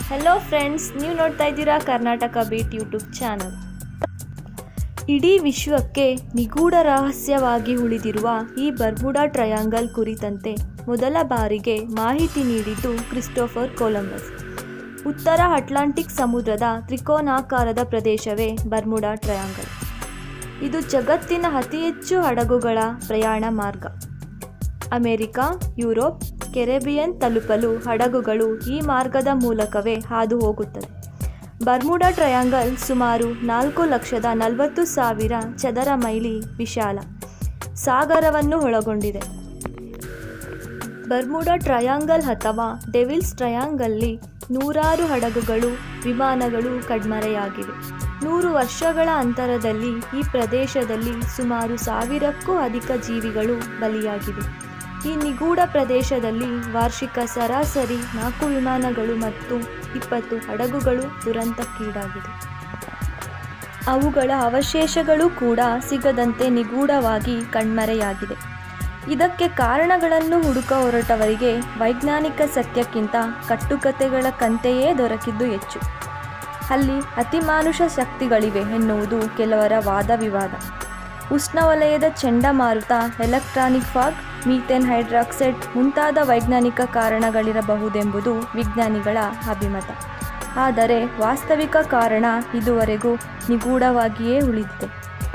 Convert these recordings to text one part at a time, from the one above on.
hello friends ನೀವು ನೋಡ್ತಾ ಇದ್ದೀರಾ ಕರ್ನಾಟಕ ಬೀಟ್ ಯೂಟ್ಯೂಬ್ ಚಾನಲ್ ಇಡೀ ವಿಶ್ವಕ್ಕೆ ನಿಗೂಢ ರಹಸ್ಯವಾಗಿ ಉಳಿದಿರುವ ಈ ಬರ್ಮುಡಾ ಟ್ರಯಾಂಗಲ್ ಕುರಿತಂತೆ ಮೊದಲ ಬಾರಿಗೆ ಮಾಹಿತಿ ನೀಡಿದ್ದು ಕ್ರಿಸ್ಟೋಫರ್ ಕೊಲಂಬಸ್ ಉತ್ತರ ಅಟ್ಲಾಂಟಿಕ್ ಸಮುದ್ರದ ತ್ರಿಕೋನಾಕಾರದ ಪ್ರದೇಶವೇ ಬರ್ಮುಡಾ ಟ್ರಯಾಂಗಲ್ ಇದು ಜಗತ್ತಿನ ಅತಿ ಹೆಚ್ಚು ಹಡಗುಗಳ ಪ್ರಯಾಣ ಮಾರ್ಗ ಅಮೆರಿಕ ಯುರೋಪ್ ಕೆರೆಬಿಯನ್ ತಲುಪಲು ಹಡಗುಗಳು ಈ ಮಾರ್ಗದ ಮೂಲಕವೇ ಹಾದು ಹೋಗುತ್ತದೆ ಬರ್ಮುಡಾ ಟ್ರಯಾಂಗಲ್ ಸುಮಾರು ನಾಲ್ಕು ಲಕ್ಷದ ನಲವತ್ತು ಸಾವಿರ ಚದರ ಮೈಲಿ ವಿಶಾಲ ಸಾಗರವನ್ನು ಒಳಗೊಂಡಿದೆ ಬರ್ಮುಡಾ ಟ್ರಯಾಂಗಲ್ ಅಥವಾ ಡೆವಿಲ್ಸ್ ಟ್ರಯಾಂಗಲ್ಲಿ ನೂರಾರು ಹಡಗುಗಳು ವಿಮಾನಗಳು ಕಣ್ಮರೆಯಾಗಿವೆ ನೂರು ವರ್ಷಗಳ ಅಂತರದಲ್ಲಿ ಈ ಪ್ರದೇಶದಲ್ಲಿ ಸುಮಾರು ಸಾವಿರಕ್ಕೂ ಅಧಿಕ ಜೀವಿಗಳು ಬಲಿಯಾಗಿವೆ ಈ ನಿಗೂಢ ಪ್ರದೇಶದಲ್ಲಿ ವಾರ್ಷಿಕ ಸರಾಸರಿ ನಾಲ್ಕು ವಿಮಾನಗಳು ಮತ್ತು ಇಪ್ಪತ್ತು ಹಡಗುಗಳು ದುರಂತಕ್ಕೀಡಾಗಿದೆ ಅವುಗಳ ಅವಶೇಷಗಳು ಕೂಡ ಸಿಗದಂತೆ ನಿಗೂಢವಾಗಿ ಕಣ್ಮರೆಯಾಗಿದೆ ಇದಕ್ಕೆ ಕಾರಣಗಳನ್ನು ಹುಡುಕ ಹೊರಟವರಿಗೆ ವೈಜ್ಞಾನಿಕ ಸತ್ಯಕ್ಕಿಂತ ಕಟ್ಟುಕತೆಗಳ ಕಂತೆಯೇ ದೊರಕಿದ್ದು ಹೆಚ್ಚು ಅಲ್ಲಿ ಅತಿಮಾನುಷ ಶಕ್ತಿಗಳಿವೆ ಎನ್ನುವುದು ಕೆಲವರ ವಾದ ವಿವಾದ ಉಷ್ಣವಲಯದ ಚಂಡಮಾರುತ ಎಲೆಕ್ಟ್ರಾನಿಕ್ ಫಾಗ್ ಮೀಥೇನ್ ಹೈಡ್ರಾಕ್ಸೈಡ್ ಮುಂತಾದ ವೈಜ್ಞಾನಿಕ ಕಾರಣಗಳಿರಬಹುದೆಂಬುದು ವಿಜ್ಞಾನಿಗಳ ಅಭಿಮತ ಆದರೆ ವಾಸ್ತವಿಕ ಕಾರಣ ಇದುವರೆಗೂ ನಿಗೂಢವಾಗಿಯೇ ಉಳಿದಿದೆ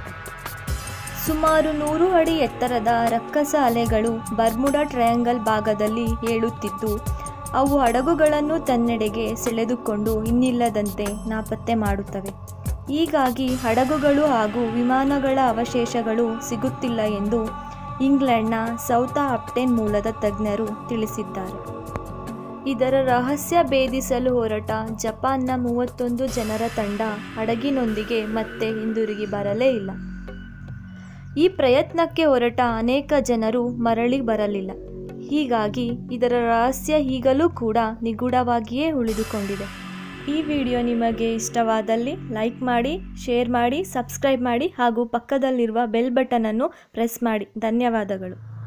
ಸುಮಾರು ನೂರು ಅಡಿ ಎತ್ತರದ ರಕ್ಕಸ ಅಲೆಗಳು ಬರ್ಮುಡಾ ಟ್ರಯಾಂಗಲ್ ಭಾಗದಲ್ಲಿ ಏಳುತ್ತಿದ್ದು ಅವು ಹಡಗುಗಳನ್ನು ತನ್ನೆಡೆಗೆ ಸೆಳೆದುಕೊಂಡು ಇನ್ನಿಲ್ಲದಂತೆ ನಾಪತ್ತೆ ಮಾಡುತ್ತವೆ ಹೀಗಾಗಿ ಹಡಗುಗಳು ಹಾಗೂ ವಿಮಾನಗಳ ಅವಶೇಷಗಳು ಸಿಗುತ್ತಿಲ್ಲ ಎಂದು ಇಂಗ್ಲೆಂಡ್ನ ಸೌತ ಅಪ್ಟೆನ್ ಮೂಲದ ತಜ್ಞರು ತಿಳಿಸಿದ್ದಾರೆ ಇದರ ರಹಸ್ಯ ಭೇದಿಸಲು ಹೊರಟ ಜಪಾನ್ನ ಮೂವತ್ತೊಂದು ಜನರ ತಂಡ ಹಡಗಿನೊಂದಿಗೆ ಮತ್ತೆ ಹಿಂದಿರುಗಿ ಬರಲೇ ಇಲ್ಲ ಈ ಪ್ರಯತ್ನಕ್ಕೆ ಹೊರಟ ಅನೇಕ ಜನರು ಮರಳಿ ಬರಲಿಲ್ಲ ಹೀಗಾಗಿ ಇದರ ರಹಸ್ಯ ಈಗಲೂ ಕೂಡ ನಿಗೂಢವಾಗಿಯೇ ಉಳಿದುಕೊಂಡಿದೆ ಈ ವಿಡಿಯೋ ನಿಮಗೆ ಇಷ್ಟವಾದಲ್ಲಿ ಲೈಕ್ ಮಾಡಿ ಶೇರ್ ಮಾಡಿ ಸಬ್ಸ್ಕ್ರೈಬ್ ಮಾಡಿ ಹಾಗೂ ಪಕ್ಕದಲ್ಲಿರುವ ಬೆಲ್ ಬಟನನ್ನು ಪ್ರೆಸ್ ಮಾಡಿ ಧನ್ಯವಾದಗಳು